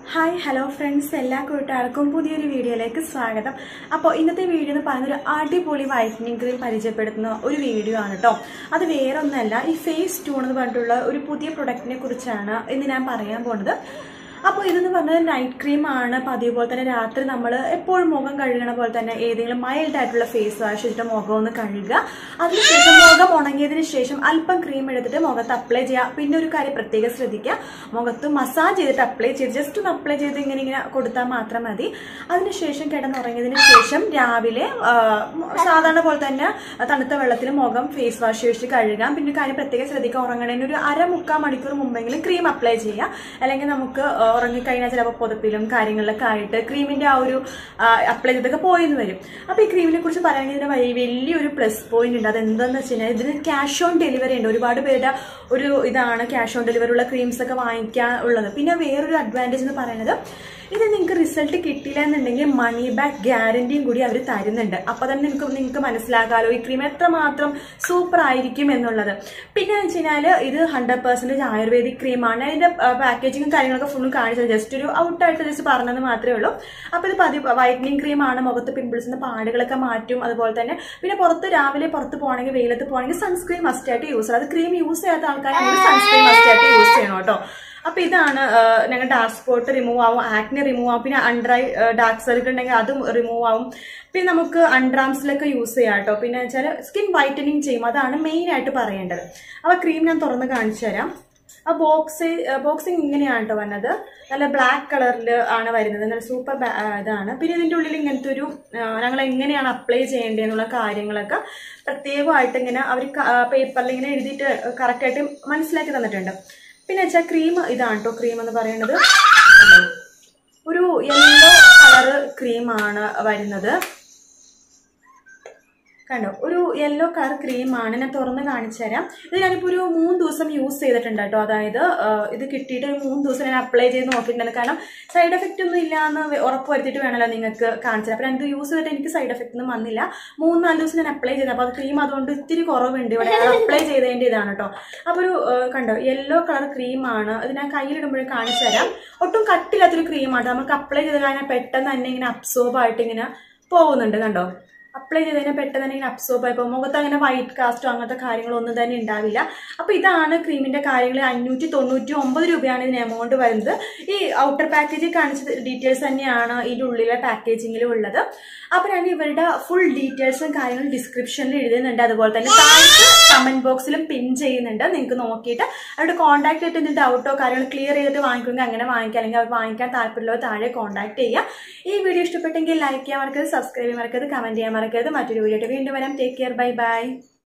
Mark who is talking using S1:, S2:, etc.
S1: Hi hello friends എല്ലാ കൂട്ടുകാർക്കും പുതിയൊരു വീഡിയോയിലേക്ക് സ്വാഗതം അപ്പോൾ ഇന്നത്തെ വീഡിയോ എന്ന് പറയുന്നത് ഒരു അടിപൊളി വൈറ്റനിങ് ക്രീം പരിചയപ്പെടുത്തുന്ന ഒരു വീഡിയോ ആണ് കേട്ടോ അത് വേറെ ഒന്നല്ല ഈ ഫേസ് ട്യൂൺ എന്ന് പറഞ്ഞിട്ടുള്ള ഒരു പുതിയ പ്രൊഡക്റ്റിനെ കുറിച്ചാണ് ഇന്ന് ഞാൻ പറയാൻ പോകുന്നത് അപ്പോൾ ഇതെന്ന് പറഞ്ഞത് നൈറ്റ് ക്രീം ആണ് പതിവ് പോലെ തന്നെ രാത്രി നമ്മൾ എപ്പോഴും മുഖം കഴുകണ പോലെ തന്നെ ഏതെങ്കിലും മൈൽഡ് ആയിട്ടുള്ള ഫേസ് വാഷ് വെച്ചിട്ട് മുഖം ഒന്ന് കഴുകുക അതിനുശേഷം മുഖം ഉണങ്ങിയതിന് ശേഷം അല്പം ക്രീം എടുത്തിട്ട് മുഖത്ത് അപ്ലൈ ചെയ്യുക പിന്നെ ഒരു കാര്യം പ്രത്യേകം ശ്രദ്ധിക്കുക മുഖത്ത് മസാജ് ചെയ്തിട്ട് അപ്ലൈ ചെയ്ത് ജസ്റ്റ് ഒന്ന് അപ്ലൈ ചെയ്ത് ഇങ്ങനെ ഇങ്ങനെ കൊടുത്താൽ മാത്രം മതി അതിനുശേഷം കിടന്നുറങ്ങിയതിന് ശേഷം രാവിലെ ആ, സാധാരണ പോലെ തന്നെ തണുത്ത വെള്ളത്തിൽ മുഖം ഫേസ് വാഷ് വെച്ചിട്ട് കഴുകാം പിന്നെ ഒരു കാര്യം പ്രത്യേകം ശ്രദ്ധിക്കുക ഉറങ്ങണതിന് ഒരു അര മുക്കാൽ മണിക്കൂർ മുമ്പെങ്കിലും ക്രീം അപ്ലൈ ചെയ്യുക അല്ലെങ്കിൽ നമുക്ക് ആ, ഉറങ്ങിക്കഴിഞ്ഞാൽ ചിലപ്പോൾ പുതപ്പിലും കാര്യങ്ങളിലൊക്കെ ആയിട്ട് ക്രീമിന്റെ ആ ഒരു അപ്ലൈ ചെയ്തൊക്കെ പോയെന്ന് വരും അപ്പോൾ ഈ ക്രീമിനെ കുറിച്ച് പറയുകയാണെങ്കിൽ ഇതിന് വലിയ- വലിയൊരു പ്ലസ് പോയിന്റ് ഉണ്ട് അതെന്താന്ന് വെച്ച് കഴിഞ്ഞാൽ ഇതിന് ക്യാഷ് ഓൺ ഡെലിവറി ഉണ്ട് ഒരുപാട് പേരുടെ ഒരു ഇതാണ് ക്യാഷ് ഓൺ ഡെലിവറി ഉള്ള ക്രീംസ് ഒക്കെ വാങ്ങിക്കാൻ ഉള്ളത് പിന്നെ വേറൊരു അഡ്വാൻറ്റേജ് എന്ന് പറയുന്നത് ഇത് നിങ്ങൾക്ക് റിസൾട്ട് കിട്ടിയില്ല എന്നുണ്ടെങ്കിൽ മണി ബാക്ക് ഗ്യാരണ്ടിയും കൂടി അവർ തരുന്നുണ്ട് അപ്പോൾ തന്നെ നിങ്ങൾക്ക് നിങ്ങൾക്ക് മനസ്സിലാക്കാമല്ലോ ഈ ക്രീം എത്രമാത്രം സൂപ്പർ ആയിരിക്കും എന്നുള്ളത് പിന്നെ എന്ന് വെച്ച് കഴിഞ്ഞാൽ ഇത് ഹൺഡ്രഡ് പെർസെൻറ്റേജ് ആയുർവേദിക് ക്രീമാണ് അതിൻ്റെ പാക്കേജിങ്ങും കാര്യങ്ങളൊക്കെ ഫുള്ളും കാണിച്ചത് ജസ്റ്റ് ഒരു ഔട്ടായിട്ട് ജസ്റ്റ് പറഞ്ഞത് മാത്രമേ ഉള്ളൂ അപ്പോൾ ഇത് പതിവ് വൈറ്റനിങ് ക്രീമാണ് മുഖത്ത് പിമ്പിൾസിന് പാടുകളൊക്കെ മാറ്റും അതുപോലെ തന്നെ പിന്നെ പുറത്ത് രാവിലെ പുറത്ത് പോകണമെങ്കിൽ വെയിലത്ത് പോകണമെങ്കിൽ സൺസ്ക്രീൻ മസ്റ്റ് ആയിട്ട് യൂസ് ചെയ്യണം അത് ക്രീം യൂസ് ചെയ്യാത്ത ആൾക്കാരാണെങ്കിൽ സൺസ്ക്രീൻ മസ്റ്റ് ആയിട്ട് യൂസ് ചെയ്യണം കേട്ടോ അപ്പൊ ഇതാണ് ഞങ്ങൾ ഡാർക്ക് സ്പോട്ട് റിമൂവ് ആവും ആക്നെ റിമൂവ് ആവും പിന്നെ അണ്ടർ ഡാർക്ക് സർക്കിൾ ഉണ്ടെങ്കിൽ അതും റിമൂവ് ആവും പിന്നെ നമുക്ക് അൺഡ്രാംസിലൊക്കെ യൂസ് ചെയ്യാം കേട്ടോ പിന്നെ വെച്ചാൽ സ്കിൻ വൈറ്റനിങ് ചെയ്യും അതാണ് മെയിൻ ആയിട്ട് പറയേണ്ടത് അപ്പൊ ക്രീം ഞാൻ തുറന്ന് കാണിച്ചു തരാം ആ ബോക്സ് ബോക്സിങ് ഇങ്ങനെയാണ് കേട്ടോ വന്നത് നല്ല ബ്ലാക്ക് കളറിൽ ആണ് വരുന്നത് നല്ല സൂപ്പർ ഇതാണ് പിന്നെ ഇതിൻ്റെ ഉള്ളിൽ ഇങ്ങനത്തെ ഒരു ഞങ്ങൾ എങ്ങനെയാണ് അപ്ലൈ ചെയ്യേണ്ടതെന്നുള്ള കാര്യങ്ങളൊക്കെ പ്രത്യേകമായിട്ട് ഇങ്ങനെ അവർ പേപ്പറിൽ ഇങ്ങനെ എഴുതിയിട്ട് കറക്റ്റായിട്ട് മനസ്സിലാക്കി തന്നിട്ടുണ്ട് പിന്നെ വെച്ചാൽ ക്രീം ഇതാണ് കേട്ടോ ക്രീം എന്ന് പറയുന്നത് കണ്ടോ? ഒരു യെല്ലോ കളറ് ക്രീമാണ് വരുന്നത് കണ്ടോ ഒരു യെല്ലോ കളർ ക്രീമാണ് ഞാൻ തുറന്ന് കാണിച്ചു തരാം ഇത് ഞാനിപ്പോൾ ഒരു മൂന്ന് ദിവസം യൂസ് ചെയ്തിട്ടുണ്ട് കേട്ടോ അതായത് ആ, ഇത് കിട്ടിയിട്ട് ഒരു മൂന്ന് ദിവസം ഞാൻ അപ്ലൈ ചെയ്ത് നോക്കിയിട്ടുണ്ട് കാരണം സൈഡ് എഫക്റ്റ് ഒന്നും ഇല്ല എന്ന് വെ- ഉറപ്പ് വരുത്തിയിട്ട് വേണമല്ലോ നിങ്ങൾക്ക് കാണിച്ചത് അപ്പോൾ ഞാനിത് യൂസ് ചെയ്തിട്ട് എനിക്ക് സൈഡ് എഫക്റ്റ് ഒന്നും വന്നില്ല മൂന്ന് നാല് ദിവസം ഞാൻ അപ്ലൈ ചെയ്തത് അപ്പോൾ അത് ക്രീം അതുകൊണ്ട് ഇത്തിരി കുറവുണ്ട് ഇവിടെ അപ്ലൈ ചെയ്തതിൻ്റെ ഇതാണ് കേട്ടോ അപ്പോൾ ഒരു ആ, കണ്ടോ യെല്ലോ കളർ ക്രീമാണ് ഇത് ഞാൻ കയ്യിലിടുമ്പോഴേ കാണിച്ചു തരാം ഒട്ടും കട്ടില്ലാത്തൊരു ക്രീമാണ് നമുക്ക് അപ്ലൈ ചെയ്ത് കഴിഞ്ഞാൽ പെട്ടെന്ന് തന്നെ ഇങ്ങനെ അബ്സോർബ് ആയിട്ട് ഇങ്ങനെ പോകുന്നുണ്ട് കണ്ടോ അപ്ലൈ ചെയ്തതിനെ പെട്ടെന്ന് തന്നെ ഇങ്ങനെ അബ്സോർബ് ആയി പോകും മുഖത്ത് അങ്ങനെ വൈറ്റ് കാസ്റ്റോ അങ്ങനത്തെ കാര്യങ്ങളൊന്നും തന്നെ ഉണ്ടാവില്ല അപ്പോൾ ഇതാണ് ക്രീമിന്റെ കാര്യങ്ങൾ അഞ്ഞൂറ്റി തൊണ്ണൂറ്റി ഒമ്പത് രൂപയാണ് ഇതിന് എമൗണ്ട് വരുന്നത് ഈ ഔട്ടർ പാക്കേജിൽ കാണിച്ച ഡീറ്റെയിൽസ് തന്നെയാണ് ഇതിൻ്റെ ഉള്ളിലെ പാക്കേജിങ്ങിലും ഉള്ളത് അപ്പോൾ ഞാൻ ഇവരുടെ ഫുൾ ഡീറ്റെയിൽസും കാര്യങ്ങളും ഡിസ്ക്രിപ്ഷനിൽ എഴുതുന്നുണ്ട് അതുപോലെ തന്നെ താഴത്ത് കമന്റ് ബോക്സിലും പിൻ ചെയ്യുന്നുണ്ട് നിങ്ങൾക്ക് നോക്കിയിട്ട് അവരുടെ കോൺടാക്ട് ചെയ്തിട്ട് എന്തെങ്കിലും ഡൗട്ടോ കാര്യങ്ങൾ ക്ലിയർ ചെയ്തിട്ട് വാങ്ങിക്കുമെങ്കിൽ അങ്ങനെ വാങ്ങിക്കാം അല്ലെങ്കിൽ അവർ വാങ്ങിക്കാൻ താല്പര്യമുള്ളവർ താഴെ കോൺടാക്ട് ചെയ്യുക ഈ വീഡിയോ ഇഷ്ടപ്പെട്ടെങ്കിൽ ലൈക്ക് ചെയ്യാൻ മറക്കരുത് സബ്സ്ക്രൈബ് ചെയ്യാൻ മറക്കരുത് കമന്റ് ചെയ്യാൻ മറക്കരുത് മറ്റൊരു വീഡിയോ ആയിട്ട് വീണ്ടും വരാം ടേക്ക് കെയർ ബൈ ബൈ